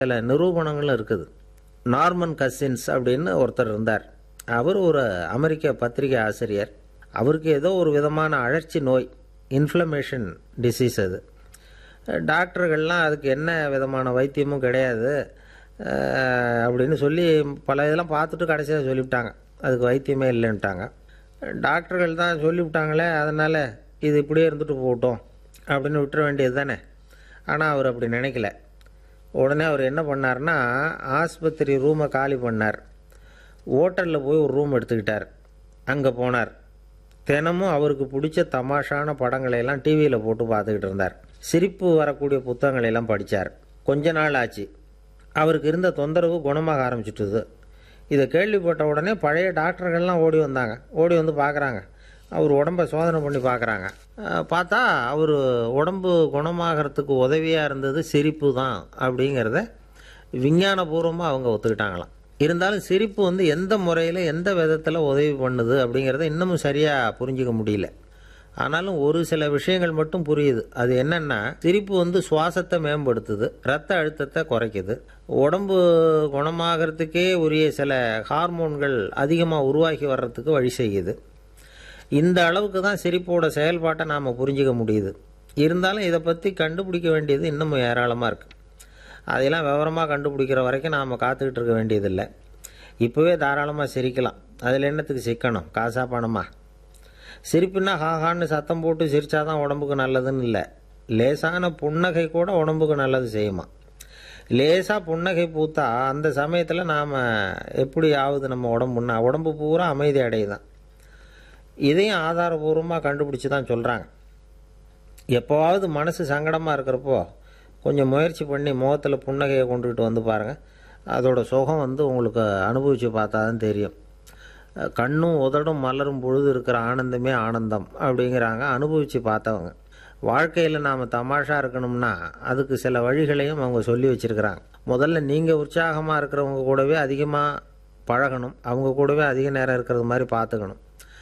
சில நிரூபணங்களும் இருக்குது Norman cousins அப்படின்னு ஒருத்தர் இருந்தார் அவர் ஒரு அமெரிக்க பத்திரிகை ஆசிரியர் அவருக்கு ஏதோ ஒரு விதமான அழற்சி நோய் இன்ஃப்ளமேஷன் டிசீஸ் அது டாக்டர்கள்லாம் அதுக்கு என்ன விதமான வைத்தியமும் கிடையாது அஹ், அப்படின்னு சொல்லி பல இதெல்லாம் பார்த்துட்டு கடைசியாக சொல்லிவிட்டாங்க அதுக்கு வைத்தியமே இல்லைன்ட்டாங்க டாக்டர்கள் தான் சொல்லிவிட்டாங்களே அதனால் இது இப்படியே இருந்துட்டு போகட்டும் அப்படின்னு விட்டுற வேண்டியது தானே ஆனால் அவர் அப்படி நினைக்கல உடனே அவர் என்ன பண்ணார்னா ஆஸ்பத்திரி ரூமை காலி பண்ணார் ஹோட்டலில் போய் ஒரு ரூம் எடுத்துக்கிட்டார் அங்கே போனார் தினமும் அவருக்கு பிடிச்ச தமாஷான படங்களை எல்லாம் டிவியில் போட்டு பார்த்துக்கிட்டு இருந்தார் சிரிப்பு வரக்கூடிய புத்தகங்களை எல்லாம் படித்தார் கொஞ்ச நாள் ஆச்சு அவருக்கு இருந்த தொந்தரவு குணமாக ஆரம்பிச்சிட்டுது இதை கேள்விப்பட்ட உடனே பழைய டாக்டர்கள்லாம் ஓடி வந்தாங்க ஓடி வந்து பார்க்குறாங்க அவர் உடம்பை சோதனை பண்ணி பார்க்குறாங்க பார்த்தா அவர் உடம்பு குணமாகறதுக்கு உதவியாக இருந்தது சிரிப்பு தான் அப்படிங்கிறத விஞ்ஞானபூர்வமாக அவங்க ஒத்துக்கிட்டாங்களாம் இருந்தாலும் சிரிப்பு வந்து எந்த முறையில் எந்த விதத்தில் உதவி பண்ணுது அப்படிங்கிறத இன்னமும் சரியாக புரிஞ்சிக்க முடியல ஆனாலும் ஒரு சில விஷயங்கள் மட்டும் புரியுது அது என்னன்னா சிரிப்பு வந்து சுவாசத்தை மேம்படுத்துது ரத்த அழுத்தத்தை குறைக்குது உடம்பு குணமாகறதுக்கே உரிய சில ஹார்மோன்கள் அதிகமாக உருவாகி வர்றதுக்கு வழி செய்யுது இந்த அளவுக்கு தான் சிரிப்போட செயல்பாட்டை நாம் புரிஞ்சிக்க முடியுது இருந்தாலும் இதை பற்றி கண்டுபிடிக்க வேண்டியது இன்னமும் ஏராளமாக இருக்குது அதையெல்லாம் விவரமாக கண்டுபிடிக்கிற வரைக்கும் நாம் காத்துக்கிட்டு இருக்க வேண்டியதில்லை இப்போவே தாராளமாக சிரிக்கலாம் அதில் என்னத்துக்கு சிக்கணும் காசா பணமா சிரிப்புன்னா ஹாஹான்னு சத்தம் போட்டு சிரிச்சாதான் உடம்புக்கு நல்லதுன்னு இல்லை லேசான புன்னகை கூட உடம்புக்கு நல்லது செய்யுமா லேசாக புன்னகை பூத்தா அந்த சமயத்தில் நாம் எப்படி ஆகுது நம்ம உடம்புன்னா உடம்பு பூரா அமைதி அடையுதான் இதையும் ஆதாரபூர்வமாக கண்டுபிடிச்சி தான் சொல்கிறாங்க எப்போவாவது மனசு சங்கடமாக இருக்கிறப்போ கொஞ்சம் முயற்சி பண்ணி முகத்தில் புன்னகையை கொண்டுகிட்டு வந்து பாருங்கள் அதோட சுகம் வந்து உங்களுக்கு அனுபவித்து பார்த்தா தான் தெரியும் அஹ் கண்ணும் உதடும் மலரும் பொழுது இருக்கிற ஆனந்தமே ஆனந்தம் அப்படிங்கிறாங்க அனுபவித்து பார்த்தவங்க வாழ்க்கையில் நாம் தமாஷா இருக்கணும்னா அதுக்கு சில வழிகளையும் அவங்க சொல்லி வச்சுருக்கிறாங்க முதல்ல நீங்கள் உற்சாகமாக இருக்கிறவங்க கூடவே அதிகமாக பழகணும் அவங்க கூடவே அதிக நேரம் இருக்கிறது மாதிரி பார்த்துக்கணும்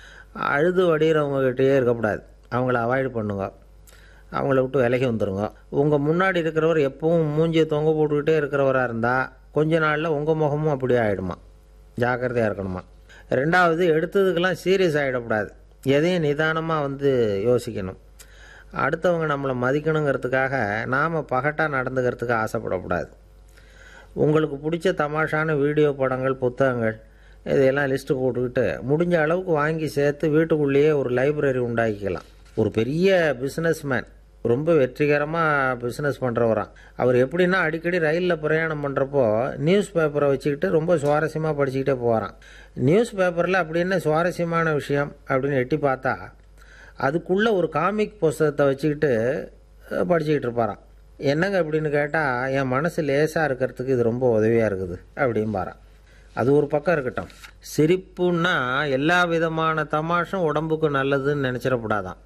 அழுது வடிகிறவங்ககிட்டயே இருக்கக்கூடாது அவங்கள அவாய்ட் பண்ணுங்க அவங்கள விட்டு விலகி வந்துருங்க உங்கள் முன்னாடி இருக்கிறவர் எப்பவும் மூஞ்சியை தொங்க போட்டுக்கிட்டே இருக்கிறவராக இருந்தால் கொஞ்ச நாளில் உங்கள் முகமும் அப்படியே ஆகிடுமா ஜாக்கிரதையாக இருக்கணுமா ரெண்டாவது எடுத்ததுக்கெல்லாம் சீரியஸ் ஆகிடக்கூடாது எதையும் நிதானமாக வந்து யோசிக்கணும் அடுத்தவங்க நம்மளை மதிக்கணுங்கிறதுக்காக நாம் பகட்டாக நடந்துக்கிறதுக்கு ஆசைப்படக்கூடாது உங்களுக்கு பிடிச்ச தமாஷான வீடியோ படங்கள் புத்தகங்கள் இதையெல்லாம் லிஸ்ட்டு போட்டுக்கிட்டு முடிஞ்ச அளவுக்கு வாங்கி சேர்த்து வீட்டுக்குள்ளேயே ஒரு லைப்ரரி உண்டாக்கிக்கலாம் ஒரு பெரிய பிஸ்னஸ்மேன் ரொம்ப வெற்றிகரமாக பிஸ்னஸ் பண்ணுறவராம் அவர் எப்படின்னா அடிக்கடி ரயிலில் பிரயாணம் பண்ணுறப்போ நியூஸ் பேப்பரை வச்சுக்கிட்டு ரொம்ப சுவாரஸ்யமாக படிச்சுக்கிட்டே போகிறான் நியூஸ் பேப்பரில் அப்படி என்ன சுவாரஸ்யமான விஷயம் அப்படின்னு எட்டி பார்த்தா அதுக்குள்ளே ஒரு காமிக் புஸ்தகத்தை வச்சுக்கிட்டு அஹ், படிச்சுக்கிட்டு இருப்பாராம் என்னங்க அப்படின்னு கேட்டால் என் மனசு லேசாக இருக்கிறதுக்கு இது ரொம்ப உதவியாக இருக்குது அப்படிம்பாரான் அது ஒரு பக்கம் இருக்கட்டும் சிரிப்புன்னா எல்லா விதமான தமாஷும் உடம்புக்கு நல்லதுன்னு நினச்சிடக்கூடாதான்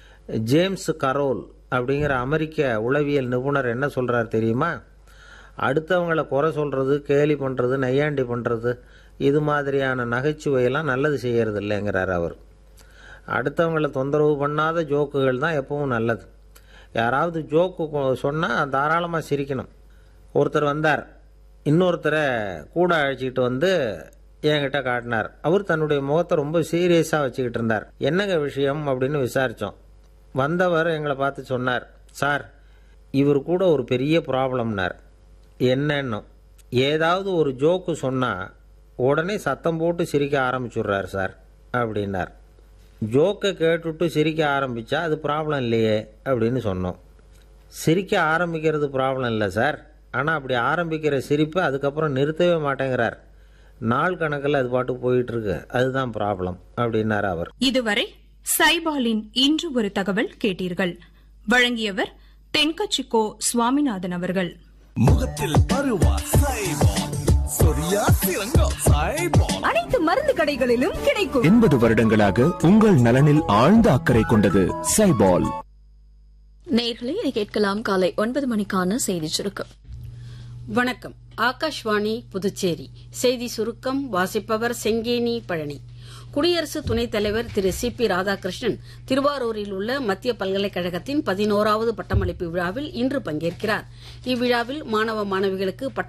ஜேம்ஸ் கரோல் அப்படிங்கிற அமெரிக்க உளவியல் நிபுணர் என்ன சொல்கிறார் தெரியுமா அடுத்தவங்களை குறை சொல்கிறது கேலி பண்ணுறது நையாண்டி பண்ணுறது இது மாதிரியான நகைச்சுவையெல்லாம் நல்லது செய்கிறது இல்லைங்கிறார் அவர் அடுத்தவங்களை தொந்தரவு பண்ணாத ஜோக்குகள் தான் எப்பவும் நல்லது யாராவது ஜோக்கு சொன்னால் தாராளமாக சிரிக்கணும் ஒருத்தர் வந்தார் இன்னொருத்தரை கூட அழைச்சிக்கிட்டு வந்து என்கிட்ட காட்டினார் அவர் தன்னுடைய முகத்தை ரொம்ப சீரியஸாக வச்சுக்கிட்டு இருந்தார் என்னங்க விஷயம் அப்படின்னு விசாரித்தோம் வந்தவர் எங்களை பார்த்து சொன்னார் சார் இவர் கூட ஒரு பெரிய ப்ராப்ளம்னார் என்னன்னு ஏதாவது ஒரு ஜோக்கு சொன்னால் உடனே சத்தம் போட்டு சிரிக்க ஆரம்பிச்சுடுறார் சார் அப்படின்னார் ஜோக்கை கேட்டுட்டு சிரிக்க ஆரம்பித்தா அது ப்ராப்ளம் இல்லையே அப்படின்னு சொன்னோம் சிரிக்க ஆரம்பிக்கிறது ப்ராப்ளம் இல்லை சார் ஆனால் அப்படி ஆரம்பிக்கிற சிரிப்பை அதுக்கப்புறம் நிறுத்தவே மாட்டேங்கிறார் நாள் கணக்கில் அது பாட்டுக்கு போயிட்டு இருக்கு அதுதான் ப்ராப்ளம் அப்படின்னார் அவர் இதுவரை சைபாலின் இன்று ஒரு தகவல் கேட்டீர்கள் வழங்கியவர் தென்கச்சிக்கோ சுவாமிநாதன் அவர்கள் முகத்தில் பருவா சைபால் சொரியா சிறங்கா சைபால் அனைத்து மருந்து கடைகளிலும் கிடைக்கும் எண்பது வருடங்களாக உங்கள் நலனில் ஆழ்ந்த அக்கறை கொண்டது சைபால் நேர்களே இதை கேட்கலாம் காலை ஒன்பது மணிக்கான செய்தி சுருக்கம் வணக்கம் ஆகாஷ்வாணி புதுச்சேரி செய்தி சுருக்கம் வாசிப்பவர் செங்கேனி பழனி குடியரசு துணைத் தலைவர் திரு சி பி ராதாகிருஷ்ணன் திருவாரூரில் உள்ள மத்திய பல்கலைக்கழகத்தின் பதினோராவது பட்டமளிப்பு விழாவில் இன்று பங்கேற்கிறார் இவ்விழாவில் மாணவ மாணவிகளுக்கு பட்ட